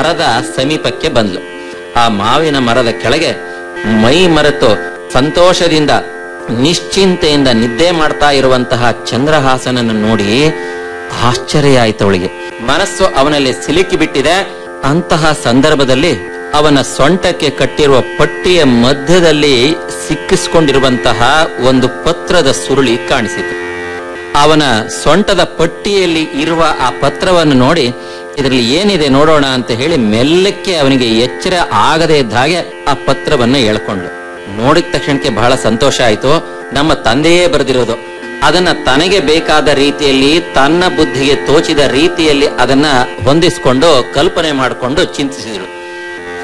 ಮರದ ಸಮೀಪಕ್ಕೆ ಬಂದ್ಲು ಆ ಮಾವಿನ ಮರದ ಕೆಳಗೆ ಮೈ ಮರೆತು ಸಂತೋಷದಿಂದ ನಿಶ್ಚಿಂತೆಯಿಂದ ನಿದ್ದೆ ಮಾಡ್ತಾ ಇರುವಂತಹ ಚಂದ್ರಹಾಸನನ್ನು ನೋಡಿ ಆಶ್ಚರ್ಯ ಆಯ್ತು ಅವಳಿಗೆ ಮನಸ್ಸು ಅವನಲ್ಲಿ ಸಿಲುಕಿ ಬಿಟ್ಟಿದೆ ಅಂತಹ ಸಂದರ್ಭದಲ್ಲಿ ಅವನ ಸೊಂಟಕ್ಕೆ ಕಟ್ಟಿರುವ ಪಟ್ಟಿಯ ಮಧ್ಯದಲ್ಲಿ ಸಿಕ್ಕಿಸ್ಕೊಂಡಿರುವಂತಹ ಒಂದು ಪತ್ರದ ಸುರುಳಿ ಕಾಣಿಸಿತು ಅವನ ಸೊಂಟದ ಪಟ್ಟಿಯಲ್ಲಿ ಇರುವ ಆ ಪತ್ರವನ್ನು ನೋಡಿ ಇದರಲ್ಲಿ ಏನಿದೆ ನೋಡೋಣ ಅಂತ ಹೇಳಿ ಮೆಲ್ಲಕ್ಕೆ ಅವನಿಗೆ ಎಚ್ಚರ ಆಗದೇ ಇದ್ದ ಹಾಗೆ ಆ ಪತ್ರವನ್ನ ಎಳ್ಕೊಂಡ್ಳು ನೋಡಿದ ತಕ್ಷಣಕ್ಕೆ ಬಹಳ ಸಂತೋಷ ಆಯ್ತು ನಮ್ಮ ತಂದೆಯೇ ಬರೆದಿರೋದು ಅದನ್ನ ತನಗೆ ಬೇಕಾದ ರೀತಿಯಲ್ಲಿ ತನ್ನ ಬುದ್ಧಿಗೆ ತೋಚಿದ ರೀತಿಯಲ್ಲಿ ಅದನ್ನ ಹೊಂದಿಸಿಕೊಂಡು ಕಲ್ಪನೆ ಮಾಡಿಕೊಂಡು ಚಿಂತಿಸಿದಳು